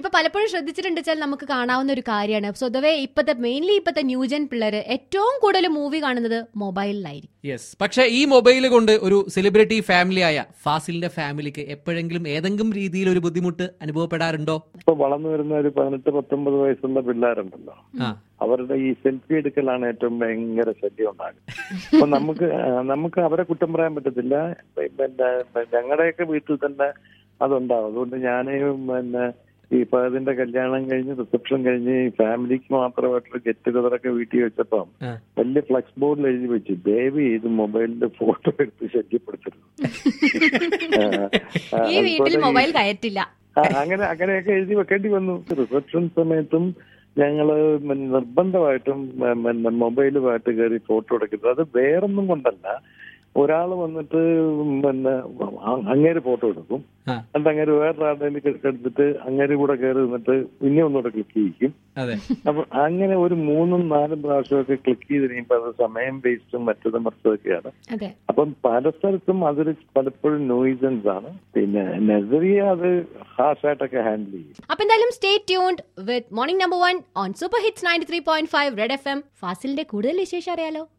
ഇപ്പൊ പലപ്പോഴും ശ്രദ്ധിച്ചിട്ടുണ്ട് വെച്ചാൽ നമുക്ക് കാണാവുന്ന ഒരു കാര്യമാണ് സ്വതവേ ഇപ്പത്തെ മെയിൻലി ഇപ്പത്തെ ന്യൂജൻ പിള്ളേര് ഏറ്റവും കൂടുതൽ മൂവി കാണുന്നത് മൊബൈലിലായിരിക്കും യെസ് പക്ഷെ ഈ മൊബൈൽ കൊണ്ട് ഒരു സെലിബ്രിറ്റി ഫാമിലി ആയ ഫാസിലിന്റെ ഫാമിലിക്ക് എപ്പോഴെങ്കിലും ഏതെങ്കിലും രീതിയിൽ ഒരു ബുദ്ധിമുട്ട് അനുഭവപ്പെടാറുണ്ടോ ഇപ്പൊ വളർന്നു വരുന്ന ഒരു പതിനെട്ട് പത്തൊമ്പത് വയസ്സുള്ള പിള്ളേരുണ്ടല്ലോ ആ അവരുടെ ഈ സെൽഫി എടുക്കലാണ് ഏറ്റവും ഭയങ്കര ശല്യം ഉണ്ടാകുന്നത് അപ്പൊ നമുക്ക് ആ, നമുക്ക് അവരെ കുറ്റം പറയാൻ പറ്റത്തില്ല പിന്നെ ഞങ്ങളുടെയൊക്കെ വീട്ടിൽ തന്നെ അതുണ്ടാവും അതുകൊണ്ട് ഞാൻ പിന്നെ ഈ ഫഹദിന്റെ കല്യാണം കഴിഞ്ഞ് റിസപ്ഷൻ കഴിഞ്ഞ് ഈ ഫാമിലിക്ക് മാത്രമായിട്ടുള്ള ഗെറ്റ് ടുഗതറൊക്കെ വീട്ടിൽ വെച്ചപ്പം ആ. വലിയ ഫ്ലക്സ് ബോർഡിൽ എഴുതി വെച്ചു ദയവ് ചെയ്ത് മൊബൈലിന്റെ ഫോട്ടോ എടുത്ത് ശല്യപ്പെടുത്തരുത് ആ, ആ, ഈ വീട്ടിൽ അതുപോലെ ഈ- മൊബൈൽ കയറ്റില്ല ആ, അങ്ങനെ അങ്ങനെയൊക്കെ എഴുതി വെക്കേണ്ടി വന്നു റിസപ്ഷൻ സമയത്തും ഞങ്ങള് പിന്നെ നിർബന്ധമായിട്ടും മ- പിന്നെ മൊബൈലുമായിട്ട് കയറി ഫോട്ടോ എടുക്കുന്നത് അത് വേറൊന്നും കൊണ്ടല്ല ഒരാൾ വന്നിട്ട് പിന്നെ അ- അങ്ങേര് ഫോട്ടോ എടുക്കും ആ. എന്നിട്ട് അങ്ങേര് വേറൊരാളുടെ എടുത്തിട്ട് അങ്ങേര് കൂടെ കയറി നിന്നിട്ട് പിന്നെ ഒന്നുകൂടെ ക്ലിക്ക് ചെയ്യിക്കും അതെ അപ്പൊ അങ്ങനെ ഒരു മൂന്നും നാലും പ്രാവശ്യമൊക്കെ ക്ലിക്ക് ചെയ്ത് കഴിയുമ്പോൾ അത് സമയം വേസ്റ്റും മറ്റതും മറിച്ചതൊക്കെയാണ് അതെ അപ്പം പല സ്ഥലത്തും അതൊരു പലപ്പോഴും നോയിസൻസ് ആണ് പിന്നെ നസറിയ അത് ഹാർഷായിട്ടൊക്കെ ഹാൻഡിൽ ചെയ്യും അപ്പൊ എന്തായാലും stay tuned with morning number one on super hits ninety three point five red F M ഫാസിലിന്റെ കൂടുതൽ വിശേഷം അറിയാലോ